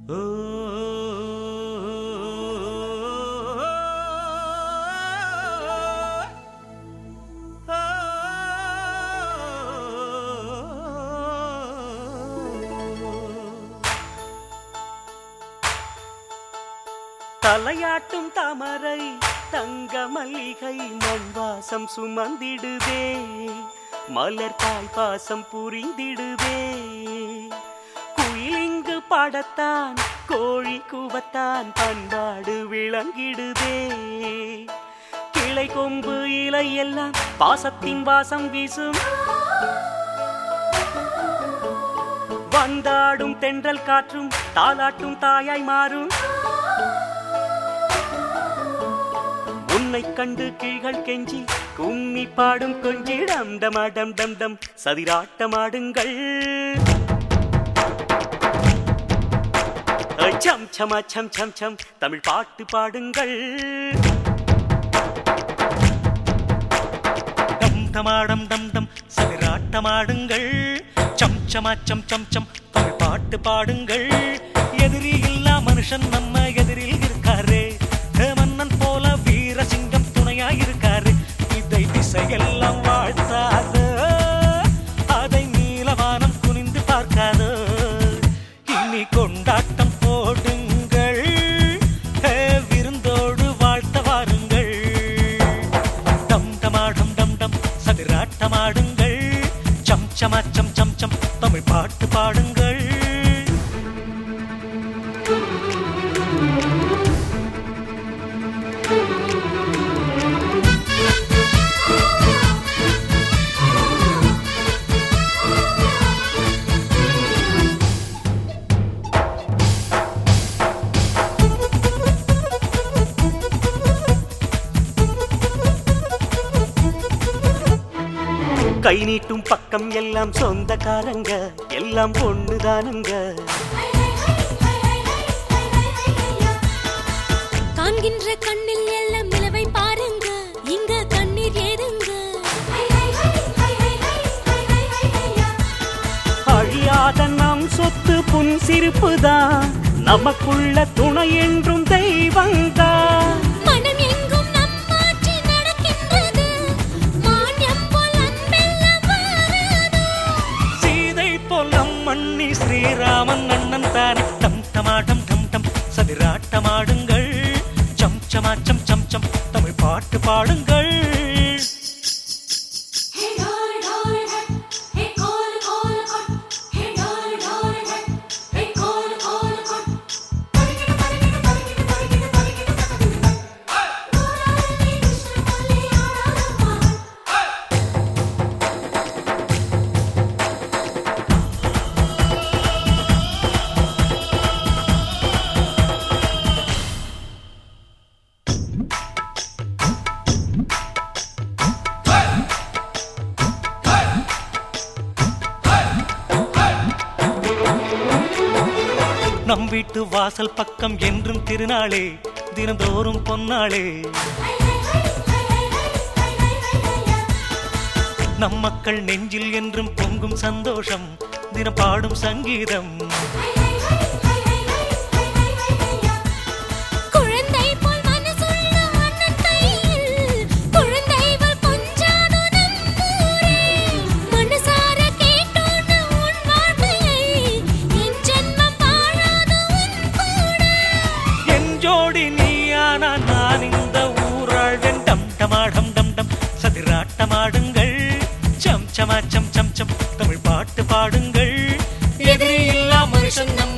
தலையாட்டும் தாமரை தங்க மல்லிகை மண் வாசம் சுமந்திடுதே மலர் தாய் பாசம் புரிந்திடுதே குயிலிங்கு பாடத்தான் கோழி கூவத்தான் பண்பாடு விளங்கிடுதே கிளை கொம்பு இலை எல்லாம் பாசத்தின் வாசம் வீசும் வந்தாடும் தென்றல் காற்றும் தாலாட்டும் தாயாய் மாறும் உன்னை கண்டு கீழ்கள் கெஞ்சி கும்மி பாடும் கொஞ்சி டம் டமா டம் டம் டம் சதிராட்டமாடுங்கள் ஐ, சம் சமா சம் சம் சம் தமிழ் பாட்டு பாடுங்கள் டம் டமாடம் டம் டம் சதிராட்டமாடுங்கள் சம் சமா சம் சம் சம் தமிழ் பாட்டு பாடுங்கள் எதிரி இல்லா மனுஷன் நம்ம எதிரில் இருக்காரு ஹே, மன்னன் போல வீரசிங்கம் துணையா இருக்காரு இதை திசையெல்லாம் வாழ்த்தாது அதை நீலவானம் குனிந்து பார்க்காது இனி கொண்டாட்டம் போடுங்கள் ஹே, விருந்தோடு வாழ்த்த வாருங்கள் டம் டமாடம் டம் டம் சதிராட்டமாடுங்கள் சம் சமா சம் சம் சம் தமிழ் பாட்டு பாடுங்கள் கை நீட்டும் பக்கம் எல்லாம் சொந்தக்காரங்க எல்லாம் பொண்ணுதானுங்க காண்கின்ற கண்ணில் எல்லாம் நிலவை பாருங்க இங்க கண்ணீர் ஏதுங்க அழியாத நம் சொத்து புன் சிரிப்புதான் நமக்குள்ள துணை என்றும் தெய்வந்தான் மனம் எங்கும் நம்மாட்சி நடக்கின்றது மானியம் போல் அன்பெல்லாம் மாறாதோ சீதை போல் நம் மண்ணி ஸ்ரீராமன் அண்ணன் தானே டம் டமாடம் டம் டம் சதிராட்டமாடுங்கள் சம் சமா சம் சம் சம் தமிழ் பாட்டு பாடுங்கள் Hey dole dole hey hey call call call hey dole dole hey hey call call call பரிகிட பரிகிட பரிகிட பரிகிட பரிகிட பரிகிட கோராளி Krishna மல்லி ஆடாதம்மா நம் வீட்டு வாசல் பக்கம் என்றும் திருநாளே தினந்தோறும் பொன்னாளே நம் மக்கள் நெஞ்சில் என்றும் பொங்கும் சந்தோஷம் தினம் பாடும் சங்கீதம் குழந்தை போல் மனசுள்ள அண்ணன் கையில் குழந்தை போல் கொஞ்சாதோ நம்மூரே மனசார கேட்டோன்னு உன் வார்த்தையை என் ஜென்மம் வாழாதோ உன் கூட என் ஜோடி நீயானா நான் இந்த ஊராழ்வன் டம் டமாடம் டம் டம் சதிராட்டமாடுங்கள் சம் சமா சம் சம் சம் தமிழ் பாட்டு பாடுங்கள் எதிரி இல்லா மனுஷன் நம்